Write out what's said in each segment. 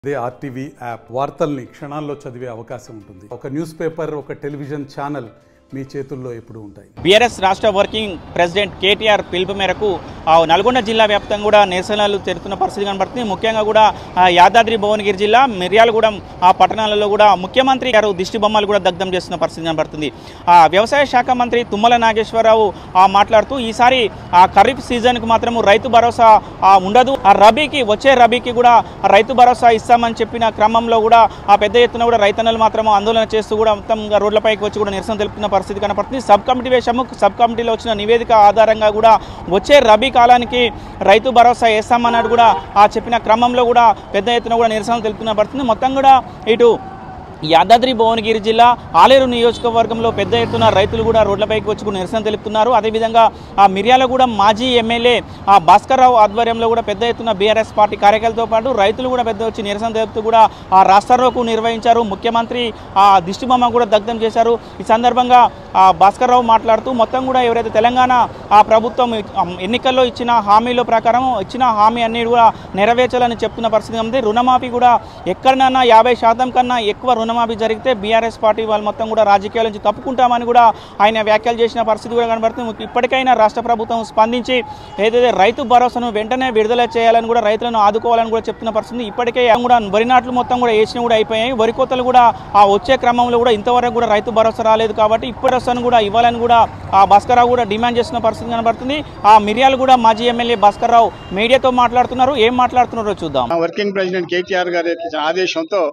అదే RTV app వార్తల్ని క్షణాల్లో చదివే అవకాశం ఉంటుంది ఒక న్యూస్ పేపర్ ఒక టెలివిజన్ ఛానల్ మీ చేతుల్లో ఎప్పుడూ ఉంటాయి బీఆర్ఎస్ రాష్ట్ర వర్కింగ్ ప్రెసిడెంట్ కేటీఆర్ పిలుపు మేరకు ఆ, నల్గొండ జిల్లా వ్యాప్తంగా కూడా నిరసనలు జరుగుతున్న పరిస్థితి కనబడుతుంది ముఖ్యంగా కూడా ఆ, యాదాద్రి భువనగిరి జిల్లా మిర్యాలగూడెం ఆ పట్టణాలలో కూడా ముఖ్యమంత్రి గారు దిష్టి బొమ్మలు కూడా దగ్ధం చేస్తున్న పరిస్థితి కనబడుతుంది ఆ, వ్యవసాయ శాఖ మంత్రి తుమ్మల నాగేశ్వరరావు ఆ, మాట్లాడుతూ ఈసారి ఆ ఖరీఫ్ సీజన్కి మాత్రము రైతు భరోసా ఆ, ఉండదు ఆ రబీకి వచ్చే రబీకి కూడా ఆ రైతు భరోసా ఇస్తామని చెప్పిన క్రమంలో కూడా ఆ పెద్ద ఎత్తున కూడా రైతన్నలు మాత్రం ఆందోళన చేస్తూ కూడా మొత్తంగా రోడ్లపైకి వచ్చి కూడా నిరసన తెలుపుతున్న పరిస్థితి కనపడుతుంది సబ్ కమిటీ వేశాము సబ్ కమిటీలో వచ్చిన నివేదిక ఆధారంగా కూడా వచ్చే రబీ కాలానికి రైతు భరోసా వేస్తామన్నట్టు కూడా ఆ చెప్పిన క్రమంలో కూడా పెద్ద ఎత్తున కూడా నిరసన తెలుపుతున్న పడుతుంది మొత్తం కూడా ఇటు యాదాద్రి భువనగిరి జిల్లా ఆలేరు నియోజకవర్గంలో పెద్ద ఎత్తున రైతులు కూడా రోడ్లపైకి వచ్చి కూడా నిరసన తెలుపుతున్నారు అదేవిధంగా ఆ మిర్యాలగూడెం మాజీ ఎమ్మెల్యే ఆ భాస్కర్రావు ఆధ్వర్యంలో కూడా పెద్ద ఎత్తున బీఆర్ఎస్ పార్టీ కార్యకర్తలతో పాటు రైతులు కూడా పెద్ద వచ్చి నిరసన తెలుపుతూ కూడా ఆ రాస్తారోకు నిర్వహించారు ముఖ్యమంత్రి ఆ దిష్టిబొమ్మ కూడా దగ్ధం చేశారు ఈ సందర్భంగా ఆ భాస్కర్రావు మాట్లాడుతూ మొత్తం కూడా ఎవరైతే తెలంగాణ ఆ ప్రభుత్వం ఆ, ఎన్నికల్లో ఇచ్చిన హామీల ప్రకారం ఇచ్చిన హామీ అన్ని కూడా నెరవేర్చాలని చెప్తున్న పరిస్థితి ఉంది రుణమాఫీ కూడా ఎక్కడైనా యాభై శాతం కన్నా ఎక్కువ రుణమాఫీ జరిగితే బీఆర్ఎస్ పార్టీ వాళ్ళు మొత్తం కూడా రాజకీయాల నుంచి తప్పుకుంటామని కూడా ఆయన వ్యాఖ్యలు చేసిన పరిస్థితి కూడా కనబడుతుంది ఇప్పటికైనా రాష్ట్ర ప్రభుత్వం స్పందించి ఏదైతే రైతు భరోసాను వెంటనే విడుదల చేయాలని కూడా రైతులను ఆదుకోవాలని కూడా చెప్తున్న పరిస్థితి ఇప్పటికే కూడా వరి నాట్లు మొత్తం కూడా వేసిన కూడా అయిపోయాయి వరి కోతలు కూడా ఆ వచ్చే క్రమంలో కూడా ఇంతవరకు కూడా రైతు భరోసా రాలేదు కాబట్టి ఇప్పుడు వస్తాను కూడా ఇవ్వాలని కూడా ఆ భాస్కర్రావు కూడా డిమాండ్ చేస్తున్న పరిస్థితి కనబడుతుంది ఆ మిర్యాలు కూడా మాజీ ఎమ్మెల్యే భాస్కర్రావు మీడియాతో మాట్లాడుతున్నారు ఏం మాట్లాడుతున్నారో చూద్దాం మా వర్కింగ్ ప్రెసిడెంట్ కేటీఆర్ గారి యొక్క ఆదేశంతో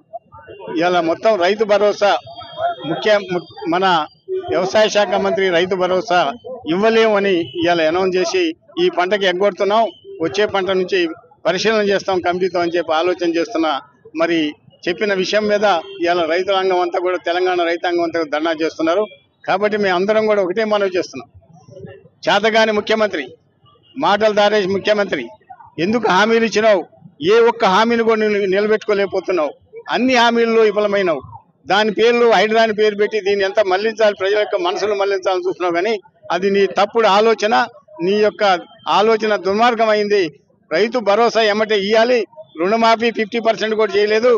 ఇలా మొత్తం రైతు భరోసా ముఖ్య ము- మన వ్యవసాయ శాఖ మంత్రి రైతు భరోసా ఇవ్వలేమని ఇవాళ అనౌన్స్ చేసి ఈ పంటకి ఎగ్గొడుతున్నాం వచ్చే పంట నుంచి పరిశీలన చేస్తాం కమిటీతో అని చెప్పి ఆలోచన చేస్తున్నా మరి చెప్పిన విషయం మీద ఇవాళ రైతాంగం అంతా కూడా తెలంగాణ రైతాంగం అంతా కూడా ధర్నా చేస్తున్నారు కాబట్టి మేము అందరం కూడా ఒకటే మనవి చేస్తున్నాం చేతగాని ముఖ్యమంత్రి మాటలు దారేసి ముఖ్యమంత్రి ఎందుకు హామీలు ఇచ్చినావు ఏ ఒక్క హామీని కూడా నిల- నిలబెట్టుకోలేకపోతున్నావు అన్ని హామీల్లో విఫలమైనవు దాని పేర్లు హైడ్రాని పేరు పెట్టి దీన్ని ఎంత మళ్లించాలి ప్రజల యొక్క మనసులు మళ్లించాలని చూస్తున్నావు కానీ అది నీ తప్పుడు ఆలోచన నీ యొక్క ఆలోచన దుర్మార్గం అయింది రైతు భరోసా ఎమ్మటే ఇవ్వాలి రుణమాఫీ ఫిఫ్టీ పర్సెంట్ కూడా చేయలేదు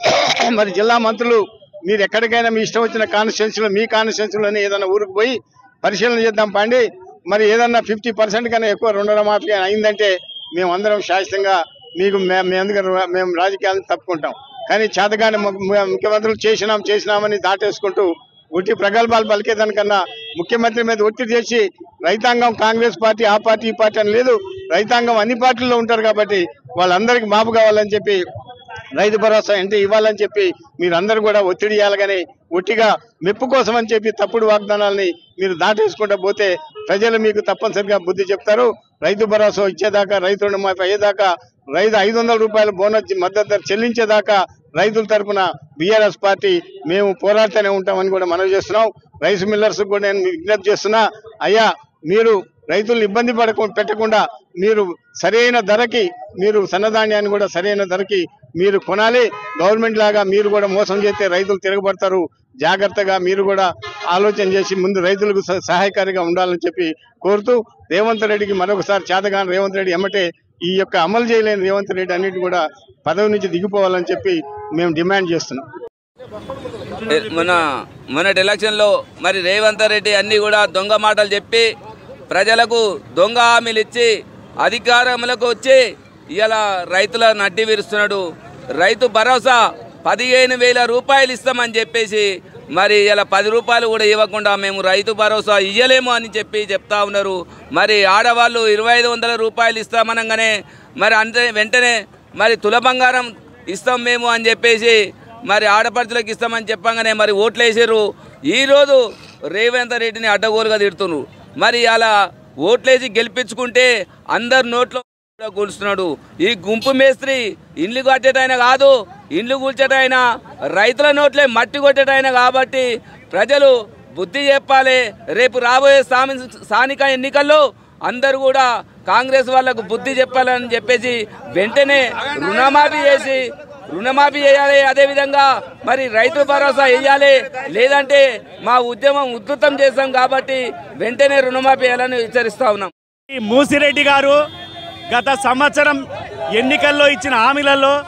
మరి జిల్లా మంత్రులు మీరు ఎక్కడికైనా మీ ఇష్టం వచ్చిన కాన్స్టిట్యున్సీలో మీ కాన్స్టిట్యున్సీలోనే ఏదైనా ఊరికి పోయి పరిశీలన చేద్దాం పండి మరి ఏదన్నా ఫిఫ్టీ పర్సెంట్ కన్నా ఎక్కువ రుణమాఫీ అయిందంటే మేము అందరం శాశ్వతంగా మీకు మే- మేము ఎందుకంటే మేము రాజకీయాలను తప్పుకుంటాం కానీ చేతగాని ము- ము- ముఖ్యమంత్రులు చేసినాం చేసినామని దాటేసుకుంటూ ఒట్టి ప్రగల్భాలు పలికేదానికన్నా ముఖ్యమంత్రి మీద ఒత్తిడి చేసి రైతాంగం కాంగ్రెస్ పార్టీ ఆ పార్టీ ఈ పార్టీ అని లేదు రైతాంగం అన్ని పార్టీల్లో ఉంటారు కాబట్టి వాళ్ళందరికీ మాపు కావాలని చెప్పి రైతు భరోసా అంటే ఇవ్వాలని చెప్పి మీరందరూ కూడా ఒత్తిడి చేయాలి కానీ ఒట్టిగా మెప్పు కోసం అని చెప్పి తప్పుడు వాగ్దానాలని మీరు దాటేసుకుంటూ పోతే ప్రజలు మీకు తప్పనిసరిగా బుద్ధి చెప్తారు రైతు భరోసా ఇచ్చేదాకా రైతు రుణమాఫీ అయ్యేదాకా రైతు ఐదు వందల రూపాయలు బోనస్ మద్దతు ధర చెల్లించేదాకా రైతుల తరపున బీఆర్ఎస్ పార్టీ మేము పోరాడుతూనే ఉంటామని కూడా మనవి చేస్తున్నాం రైస్ మిల్లర్స్ కూడా నేను విజ్ఞప్తి చేస్తున్నా అయ్యా మీరు రైతులను ఇబ్బంది పడకు పెట్టకుండా మీరు సరైన ధరకి మీరు సన్నధాన్యాన్ని కూడా సరైన ధరకి మీరు కొనాలి గవర్నమెంట్ లాగా మీరు కూడా మోసం చేస్తే రైతులు తిరగబడతారు జాగ్రత్తగా మీరు కూడా ఆలోచన చేసి ముందు రైతులకు సహ- సహాయకారిగా ఉండాలని చెప్పి కోరుతూ రేవంత్ రెడ్డికి మరొకసారి చేతగాని రేవంత్ రెడ్డి ఎమ్మటే ఈ యొక్క అమలు చేయలేని రేవంత్ రెడ్డి అన్నిటి కూడా పదవి నుంచి దిగిపోవాలని చెప్పి మేము డిమాండ్ చేస్తున్నాం మన మొన్నటి ఎలక్షన్లో మరి రేవంత్ రెడ్డి అన్ని కూడా దొంగ మాటలు చెప్పి ప్రజలకు దొంగ హామీలు ఇచ్చి అధికారంలోకి వచ్చి ఇలా రైతుల నడ్డి విరుస్తున్నాడు రైతు భరోసా పదిహేను వేల రూపాయలు ఇస్తామని చెప్పేసి మరి ఇలా పది రూపాయలు కూడా ఇవ్వకుండా మేము రైతు భరోసా ఇయ్యలేము అని చెప్పి చెప్తా ఉన్నారు మరి ఆడవాళ్ళు ఇరవై ఐదు వందల రూపాయలు ఇస్తామనగానే మరి అంతే వెంటనే మరి తుల బంగారం ఇస్తాం మేము అని చెప్పేసి మరి ఆడపడుచులకు ఇస్తామని చెప్పంగానే మరి ఓట్లు వేసారు ఈరోజు రేవంత్ రెడ్డిని అడ్డగోలుగా తిడుతున్నారు మరి అలా ఓట్లేసి గెలిపించుకుంటే అందరు నోట్లో కూడా కూలుస్తున్నాడు ఈ గుంపు మేస్త్రి ఇండ్లు కట్టేటైనా కాదు ఇండ్లు కూల్చేటైనా రైతుల నోట్లే మట్టి కొట్టేటైనా కాబట్టి ప్రజలు బుద్ధి చెప్పాలి రేపు రాబోయే స్థాని స్థానిక ఎన్నికల్లో అందరూ కూడా కాంగ్రెస్ వాళ్ళకు బుద్ధి చెప్పాలని చెప్పేసి వెంటనే రుణమాఫీ చేసి రుణమాఫీ చేయాలి అదేవిధంగా మరి రైతు భరోసా వేయాలి లేదంటే మా ఉద్యమం ఉధృతం చేస్తాం కాబట్టి వెంటనే రుణమాఫీ చేయాలని హెచ్చరిస్తా ఉన్నాం ఈ మూసిరెడ్డి గారు గత సంవత్సరం ఎన్నికల్లో ఇచ్చిన హామీలలో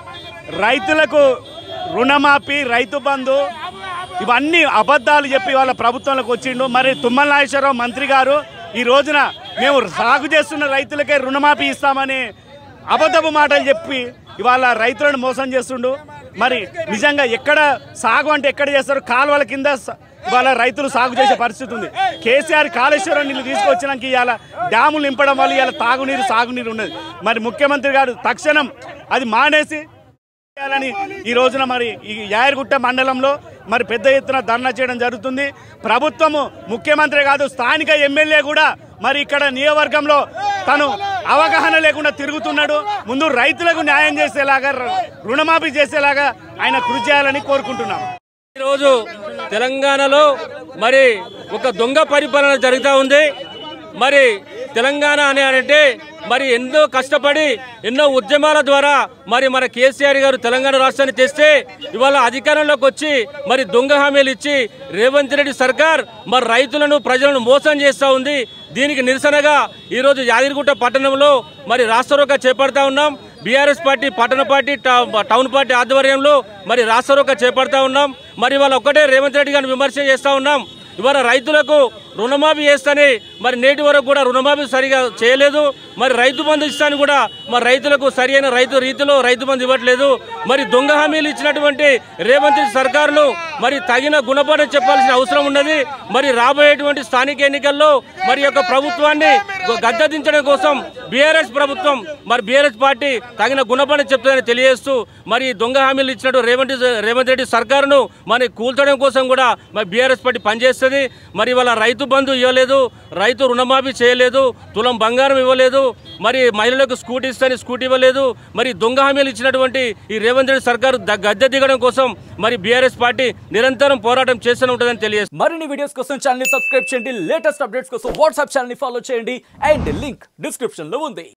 రైతులకు రుణమాఫీ రైతు బంధు ఇవన్నీ అబద్ధాలు చెప్పి వాళ్ళ ప్రభుత్వంలోకి వచ్చిండు మరి తుమ్మల నాగేశ్వరరావు మంత్రి గారు ఈ రోజున మేము సాగు చేస్తున్న రైతులకే రుణమాఫీ ఇస్తామని అబద్ధపు మాటలు చెప్పి ఇవాళ రైతులను మోసం చేస్తుండు మరి నిజంగా ఎక్కడ సాగు అంటే ఎక్కడ చేస్తారు కాలువల కింద స- ఇవాళ రైతులు సాగు చేసే పరిస్థితి ఉంది కేసీఆర్ కాళేశ్వరం నీళ్ళు తీసుకొచ్చినాక ఇవాళ డ్యాములు నింపడం వల్ల ఇవాళ తాగునీరు సాగునీరు ఉన్నది మరి ముఖ్యమంత్రి గారు తక్షణం అది మానేసి చేయాలని ఈ రోజున మరి ఈ యాయర్గుట్ట మండలంలో మరి పెద్ద ఎత్తున ధర్నా చేయడం జరుగుతుంది ప్రభుత్వము ముఖ్యమంత్రి కాదు స్థానిక ఎమ్మెల్యే కూడా మరి ఇక్కడ నియోజకవర్గంలో తను అవగాహన లేకుండా తిరుగుతున్నాడు ముందు రైతులకు న్యాయం చేసేలాగా రు- రుణమాఫీ చేసేలాగా ఆయన కృషి చేయాలని కోరుకుంటున్నాం ఈరోజు తెలంగాణలో మరి ఒక దొంగ పరిపాలన జరుగుతూ ఉంది మరి తెలంగాణ అని అంటే మరి ఎన్నో కష్టపడి ఎన్నో ఉద్యమాల ద్వారా మరి మన కేసీఆర్ గారు తెలంగాణ రాష్ట్రాన్ని తెస్తే ఇవాళ అధికారంలోకి వచ్చి మరి దొంగ హామీలు ఇచ్చి రేవంత్ రెడ్డి సర్కార్ మరి రైతులను ప్రజలను మోసం చేస్తూ ఉంది దీనికి నిరసనగా ఈరోజు యాదగిరిగుట్ట పట్టణంలో మరి రాష్ట్రరోక చేపడతా ఉన్నాం బీఆర్ఎస్ పార్టీ పట్టణ పార్టీ టౌ- టౌన్ పార్టీ ఆధ్వర్యంలో మరి రాష్ట్రరోక చేపడతా ఉన్నాం మరి ఇవాళ ఒక్కటే రేవంత్ రెడ్డి గారిని విమర్శ చేస్తూ ఉన్నాం ఇవాళ రైతులకు రుణమాఫీ చేస్తని మరి నేటి వరకు కూడా రుణమాఫీ సరిగా చేయలేదు మరి రైతు బంధు ఇస్తాను కూడా మరి రైతులకు సరైన రైతు రీతిలో రైతు బంధు ఇవ్వట్లేదు మరి దొంగ హామీలు ఇచ్చినటువంటి రేవంత్ రెడ్డి సర్కారులు మరి తగిన గుణపాఠం చెప్పాల్సిన అవసరం ఉన్నది మరి రాబోయేటువంటి స్థానిక ఎన్నికల్లో మరి యొక్క ప్రభుత్వాన్ని గద్దెదించడం కోసం బీఆర్ఎస్ ప్రభుత్వం మరి బీఆర్ఎస్ పార్టీ తగిన గుణపాఠం చెప్తుందని తెలియజేస్తూ మరి దొంగ హామీలు ఇచ్చినట్టు రేవంత్ రేవంత్ రెడ్డి సర్కారును మరి కూల్చడం కోసం కూడా మరి బీఆర్ఎస్ పార్టీ పనిచేస్తుంది మరి ఇవాళ రైతు బంధు ఇవ్వలేదు రైతు రుణమాఫీ చేయలేదు తులం బంగారం ఇవ్వలేదు మరి మహిళలకు స్కూటీ ఇస్తని స్కూటీ ఇవ్వలేదు మరి దొంగ హామీలు ఇచ్చినటువంటి ఈ రేవంత్ రెడ్డి సర్కారు ద- గద్దె దిగడం కోసం మరి బీఆర్ఎస్ పార్టీ నిరంతరం పోరాటం చేస్తూనే ఉంటుందని తెలియజేస్తుంది మరిన్ని వీడియోస్ కోసం ఛానల్ ని సబ్స్క్రైబ్ చేయండి లేటెస్ట్ అప్డేట్స్ కోసం వాట్సాప్ ఛానల్ ని ఫాలో చేయండి అండ్ లింక్ డిస్క్రిప్షన్ లో ఉంది